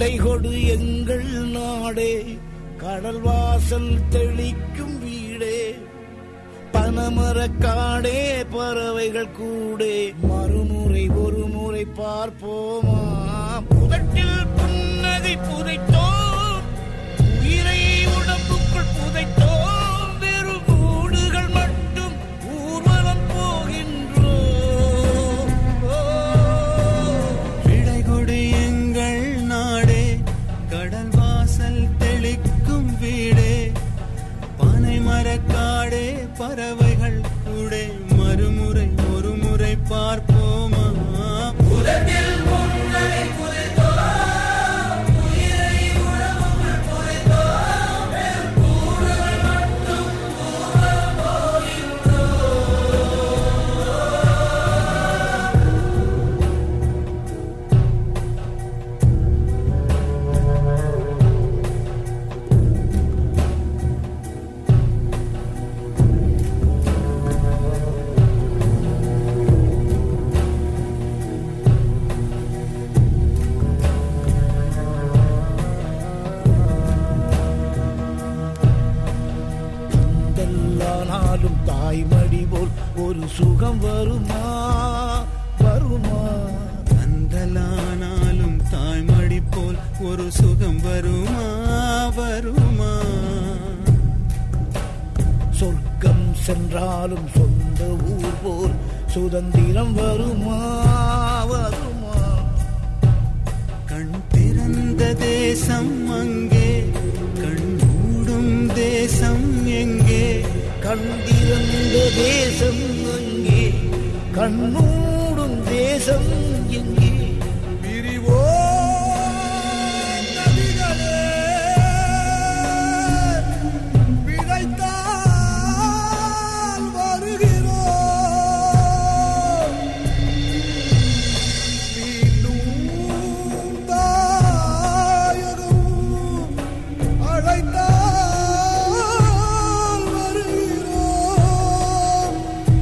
விடை கொடு எங்கள் நாடே கடல் வாசல் தெளிக்கும் வீடே பனமரக்காடே பறவைகள் கூடே மறுமுறை ஒரு முறை பார்ப்போமா புதட்டில் புன்னகை புதைத்தோம் உயிரை உடம்புக்குள் புதைத்தோம் வெறும் கூடுகள் மட்டும் ஊர்வலம் போகின்றோம் ஓ. விடை கொடு எங்கள் நாடே கடல் வாசல் தெளிக்கும் வீடே பனை மரக்காடே பறவைகள் கூடே மறுமுறை ஒரு முறை பார்ப்போமா தந்தல்லானாலும் தாய்மடி போல் ஒரு சுகம் வருமா வருமா அந்தலானாலும் தாய்மடி போல் ஒரு சுகம் வருமா வருமா சொர்க்கம் சென்றாலும் சொந்த ஊர் போல் சுதந்திரம் வருமா வருமா கண் திறந்த தேசம் அங்கே கண் மூடும் தேசம் எங்கே கண்டிருந்த தேசம் அங்கே கண்ணூடும் தேசம் எங்கே பிரிவோ நதிகளே பிழைத்தால் வருகிறோம் மீண்டும் தாயகம் அழைத்தால் வருகிறோம்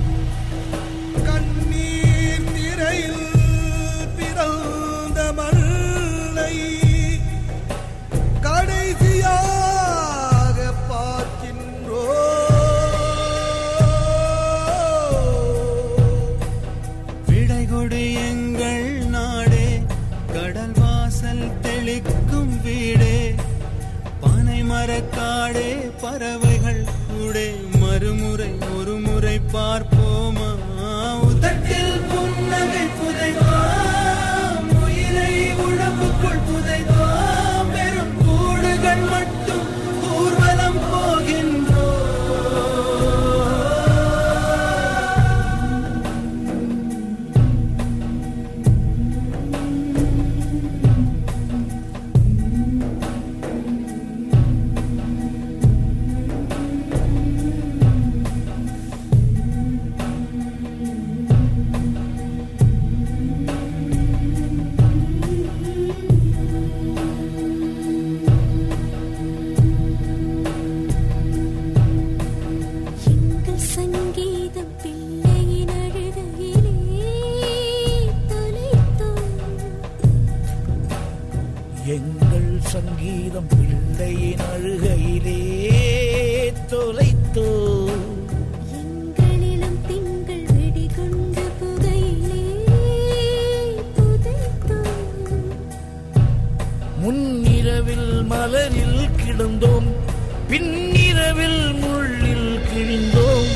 கண்ணீர் திரையில் பிறந்த மல்லை கடைசியாக பார்க்கின்றோம் விடை கொடு எங்கள் நாடே கடல் வாசல் தெளிக்கும் வீடே பனை மரக்காடே பறவைகள் கூடே மறுமுறை ஒரு முறை பார்ப்போமா உதட்டில் புன்னகை புதைவாம் உயிரை உடம்புக்குள் புதைவாம் வெறும் கூடுகள் மட்டும் ஊர்வலம் போகின்றோம் எங்கள் சங்கீதம் பிள்ளையின் அழுகையிலே தொலைத்தோம் எங்கள் சங்கீதம் பிள்ளையின் அழுகையிலே தொலைத்தோ எங்களிடம் திங்கள் வெடிகொண்ட புகையிலே புதைத்தோம் முன்னிரவில் மலரில் கிடந்தோம் பின்னிரவில் முள்ளில் கிழிந்தோம்